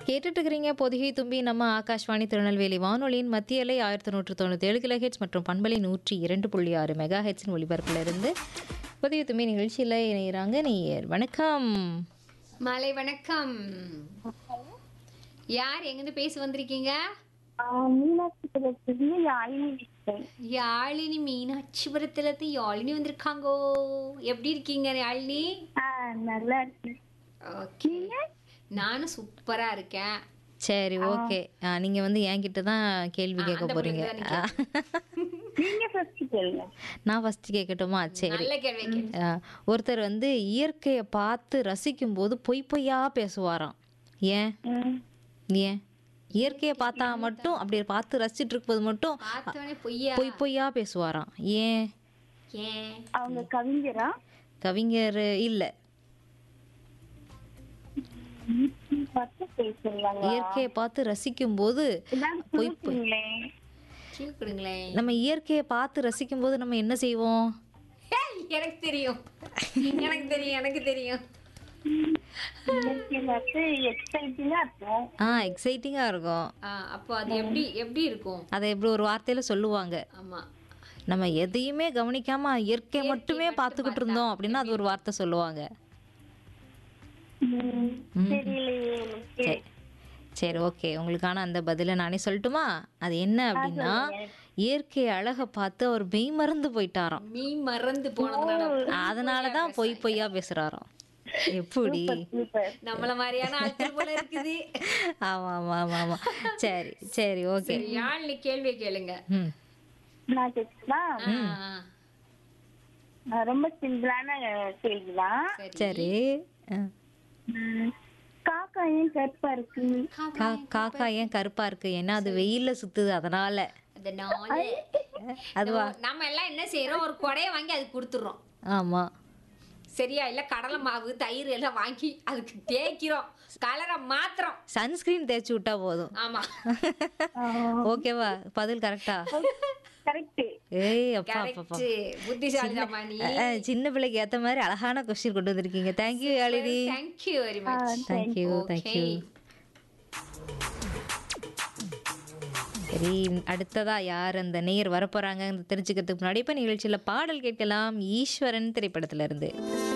கேட்டுட்டு இருக்கிறீங்க பொதிகை தும்பி நம்ம ஆகாஷ்வாணி திருநெல்வேலி வானொலியின் மத்திய அலை ஆயிரத்தி நூற்று தொண்ணூற்றி ஏழு கிலோ ஹெட்ஸ் மற்றும் பண்பலை நூற்றி இரண்டு புள்ளி ஆறு மெகா ஹெட்ஸின் ஒளிபரப்பில் இருந்து பொதிகை தும்பி நிகழ்ச்சியில் இணைகிறாங்க நேயர் வணக்கம் மாலை வணக்கம் யார் எங்கிருந்து பேசி வந்திருக்கீங்க மீனாட்சிபுரத்துலேருந்து யாழினி பேசுறேன் யாழினி மீனாட்சிபுரத்துல இருந்து யாழினி வந்திருக்காங்கோ எப்படி இருக்கீங்க யாழினி ஆ நல்லா இருக்கு ஓகே நானும் சூப்பரா இருக்கேன் சரி ஓகே நீங்கள் வந்து என்கிட்ட தான் கேள்வி கேட்க அந்த போகிறீங்க பிள்ளைங்க தான் நீங்க ஃபர்ஸ்ட் கேளுங்க நான் ஃபஸ்ட்டு கேட்கட்டுமா சரி நல்ல கேள்வி கேட்டு ஆ, ஒருத்தர் வந்து இயற்கையை பார்த்து ரசிக்கும் போது பொய் பொய்யா பேசுவாராம் ஏன் ம். ஏன் இயற்கையை பார்த்தா மட்டும் அப்படி பார்த்து ரசிச்சுட்டு இருக்கும்போது மட்டும் பார்த்தோன்னே பொய்யா பொய் பொய்யா பேசுவாராம் ஏன் ஏன் அவங்க கவிஞரா கவிஞர் இல்லை பார்த்து பேசுறாங்க இயற்கையை பார்த்து ரசிக்கும் போது இதான் பொய் பொய் சொல்லுங்களேன் கீழே கொடுங்களேன் நம்ம இயற்கையை பார்த்து ரசிக்கும் போது நம்ம என்ன செய்வோம் ஏய், எனக்கு தெரியும் எனக்கு தெரியும் எனக்கு தெரியும் இயற்கை பார்த்து எக்ஸைட்டிங்கா இருக்கும் ஆ எக்ஸைட்டிங்காக இருக்கும் ஆ, அப்போ அது எப்படி எப்படி இருக்கும் அதை எப்படி ஒரு வார்த்தையில் சொல்லுவாங்க ஆமா நம்ம எதையுமே கவனிக்காம இயற்கை மட்டுமே பார்த்துக்கிட்டு இருந்தோம் அப்படின்னா அது ஒரு வார்த்தை சொல்லுவாங்க ம். தெரியலையே எனக்கு. சரி சரி ஓகே உங்களுக்கான அந்த பதிலை நானே சொல்லட்டுமா அது என்ன அப்படின்னா இயற்கை அழகை பார்த்து அவர் மெய் மறந்து போயிட்டாராம் மீ மறந்து போனதுனால அதனால தான் பொய் பொய்யா பேசுறாராம் எப்படி சூப்பர் நம்மள மாதிரியான ஆட்கள் போல இருக்குது ஆமா ஆமா ஆமா ஆமா சரி சரி ஓகே சரி யாழ்னி கேள்வியை கேளுங்க ம் நான் கேட்கலாம் ஆ, ஆ. நான் ரொம்ப சிம்பிளான கேள்விதான் சரி ஆ. ம். காக்கா ஏன் கருப்பா இருக்கு கா- காக்கா ஏன் கருப்பா இருக்கு ஏன்னா அது வெயில்ல சுத்துது அதனால அதனால அதுவா நம்ம- நம்ம எல்லாம் என்ன செய்யறோம் ஒரு கொடைய வாங்கி அதுக்கு கொடுத்துடுறோம் ஆமா சரியா இல்ல கடலை மாவு தயிர் எல்லாம் வாங்கி அதுக்கு தேய்க்கிறோம் கலரை மாத்திரம் சன்ஸ்கிரீன் தேய்ச்சி விட்டா போதும் ஆமா ஓகேவா பதில் கரெக்டா கரெக்ட் ஏய் அப்பா அப்பா கரெக்ட் புத்திசாலிதாமா நீ அஹ், சின்ன பிள்ளைக்கு ஏத்த மாதிரி அழகான கொஸ்டின் கொண்டு வந்திருக்கீங்க thank you Yazhini thank you very much thank you thank you சரி அடுத்ததா யார் அந்த நேயர் வரப்போறாங்க தெரிஞ்சுக்கிறதுக்கு முன்னாடி இப்ப நிகழ்ச்சியில பாடல் கேட்கலாம் ஈஸ்வரன் திரைப்படத்துல இருந்து